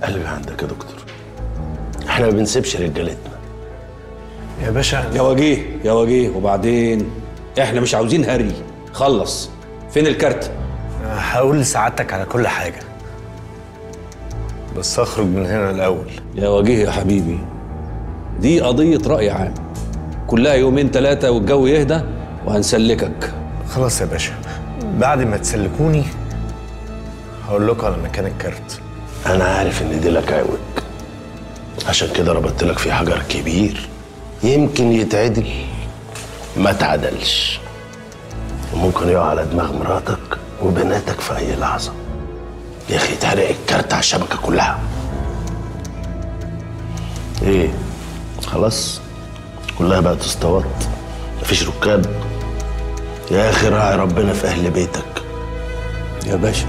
حاجه عندك يا دكتور احنا ما بنسيبش رجالتنا يا باشا يا وجيه يا وجيه وبعدين احنا مش عاوزين هري خلص فين الكارت هقول لسعادتك على كل حاجه بس اخرج من هنا الاول يا وجيه يا حبيبي دي قضية رأي عام كلها يومين ثلاثة والجو يهدى وهنسلكك خلاص يا باشا بعد ما تسلكوني هقول لكم على مكان الكارت انا عارف ان دي لك عوج عشان كده ربطت لك في حجر كبير يمكن يتعدل ما تعدلش وممكن يقع على دماغ مراتك وبناتك في اي لحظه يا اخي تحرق الكارت على الشبكه كلها ايه خلاص كلها بقت اسطوات مفيش ركاب يا اخي راعي ربنا في اهل بيتك يا باشا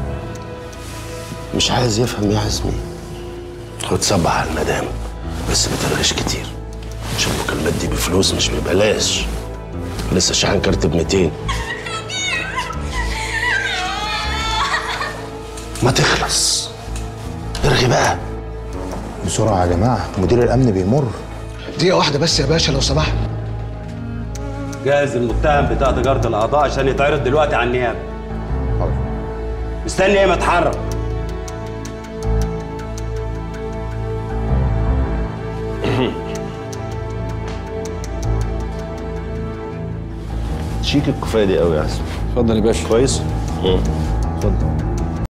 مش عايز يفهم يا عزمي خد صبح على المدام بس ما ترغش كتير عشان المكالمات دي بفلوس مش ببلاش لسه شحن كارت ب 200 ما تخلص ارغي بقى بسرعة يا جماعة مدير الأمن بيمر دقيقة واحدة بس يا باشا لو سمحت جاهز المتهم بتاع تجارة الأعضاء عشان يتعرض دلوقتي على النيابة مستني ايه ما اتحرك شيك الكفايه دي قوي يا عزمي اتفضل يا باشا كويس اتفضل